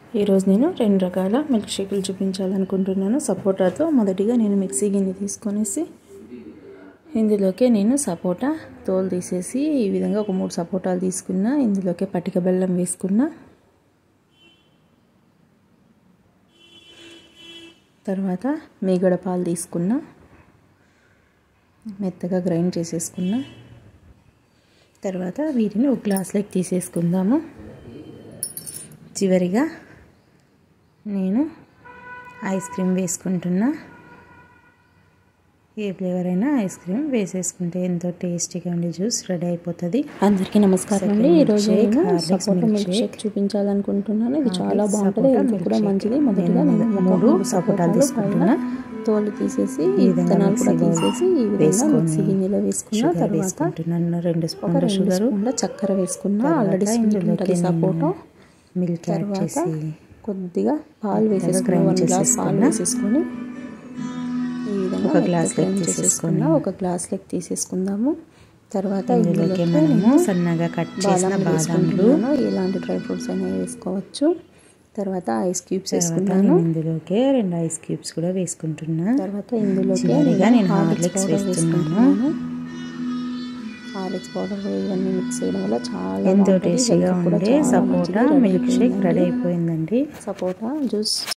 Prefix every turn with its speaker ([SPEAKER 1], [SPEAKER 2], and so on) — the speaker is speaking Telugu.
[SPEAKER 1] ఈరోజు నేను రెండు రకాల మిల్క్ షేకులు చూపించాలనుకుంటున్నాను సపోటాతో మొదటిగా నేను మిక్సీ గిన్నె తీసుకొనేసి ఇందులోకే నేను సపోటా తోలు తీసేసి ఈ విధంగా ఒక మూడు సపోటాలు తీసుకున్నా ఇందులోకే పటిక బెల్లం వేసుకున్నా తర్వాత మీగడ పాలు తీసుకున్నా మెత్తగా గ్రైండ్ చేసేసుకున్నా తర్వాత వీటిని ఒక గ్లాస్లోకి తీసేసుకుందాము చివరిగా నేను ఐస్ క్రీమ్ వేసుకుంటున్నా ఏ ఫ్లేవర్ అయినా ఐస్ క్రీమ్ వేసేసుకుంటే ఎంతో టేస్టీగా ఉండే జ్యూస్ రెడీ అయిపోతుంది
[SPEAKER 2] అందరికీ నమస్కారం అండి ఈరోజు నేను సపోటా మిల్క్ షేక్ చూపించాలనుకుంటున్నాను ఇది చాలా బాగుంటుంది హెల్త్ కూడా మంచిది మొదటిగా నేను
[SPEAKER 1] మూడు సపోటాలు తీసుకుంటున్నా
[SPEAKER 2] తోలు తీసేసి
[SPEAKER 1] ఈ విధంగా
[SPEAKER 2] విత్తనాలు కూడా
[SPEAKER 1] మిక్సీలో
[SPEAKER 2] తీసేసి ఈ విధంగా
[SPEAKER 1] వేసుకొని
[SPEAKER 2] మిక్సీ గిన్నెలో వేసుకున్న
[SPEAKER 1] షుగర్
[SPEAKER 2] తర్వాత
[SPEAKER 1] వేసుకుంటున్నాను రెండు
[SPEAKER 2] ఒక
[SPEAKER 1] స్పూన్ల
[SPEAKER 2] రెండు
[SPEAKER 1] షుగర్
[SPEAKER 2] స్పూన్ల చక్కెర వేసుకున్న
[SPEAKER 1] తర్వాత
[SPEAKER 2] ఆల్రెడీ స్వీట్
[SPEAKER 1] ఇందులోకి
[SPEAKER 2] ఉంటుంది సపోటా
[SPEAKER 1] మిల్క్ యాడ్
[SPEAKER 2] తర్వాత
[SPEAKER 1] చేసి
[SPEAKER 2] కొద్దిగా పాలు వేసేసుకుని
[SPEAKER 1] grind
[SPEAKER 2] వన్ గ్లాస్ పాలు
[SPEAKER 1] చేసేసుకున్నా.
[SPEAKER 2] వేసేసుకొని ఈ విధంగా
[SPEAKER 1] ఒక
[SPEAKER 2] మెత్తగా
[SPEAKER 1] గ్లాస్
[SPEAKER 2] grind
[SPEAKER 1] లెక్క
[SPEAKER 2] చేసేసుకున్న
[SPEAKER 1] తీసేసుకొని
[SPEAKER 2] ఒక గ్లాస్ లెక్క తీసేసుకుందాము తర్వాత
[SPEAKER 1] ఇందులోకి
[SPEAKER 2] ఇందులోకి
[SPEAKER 1] మనము
[SPEAKER 2] నేను
[SPEAKER 1] సన్నగా కట్ చేసిన
[SPEAKER 2] బాదాం
[SPEAKER 1] బాదాంలు
[SPEAKER 2] వేసుకుంటున్నాను ఎలాంటి డ్రై ఫ్రూట్స్ అయినా వేసుకోవచ్చు తర్వాత ఐస్ క్యూబ్స్
[SPEAKER 1] తర్వాత
[SPEAKER 2] వేసుకున్నాను
[SPEAKER 1] నేను ఇందులోకి రెండు ఐస్ క్యూబ్స్ కూడా వేసుకుంటున్నా
[SPEAKER 2] తర్వాత ఇందులోకి
[SPEAKER 1] చివరిగా
[SPEAKER 2] నేను
[SPEAKER 1] నేను
[SPEAKER 2] హార్లిక్స్
[SPEAKER 1] హార్లిక్స్
[SPEAKER 2] పౌడర్
[SPEAKER 1] వేస్తున్నాను.
[SPEAKER 2] వేసుకుంటున్నాను హార్లిక్స్ పౌడర్ ఇవన్నీ మిక్స్ చేయడం వల్ల చాలా
[SPEAKER 1] ఎంతో
[SPEAKER 2] బాగుంటుంది.
[SPEAKER 1] టేస్టీగా
[SPEAKER 2] హెల్త్ కూడా
[SPEAKER 1] ఉండే
[SPEAKER 2] చాలా
[SPEAKER 1] సపోటా
[SPEAKER 2] మంచిది.
[SPEAKER 1] మిల్క్ షేక్
[SPEAKER 2] రెడీ
[SPEAKER 1] రెడీ అయిపోయిందండి
[SPEAKER 2] సపోటా జ్యూస్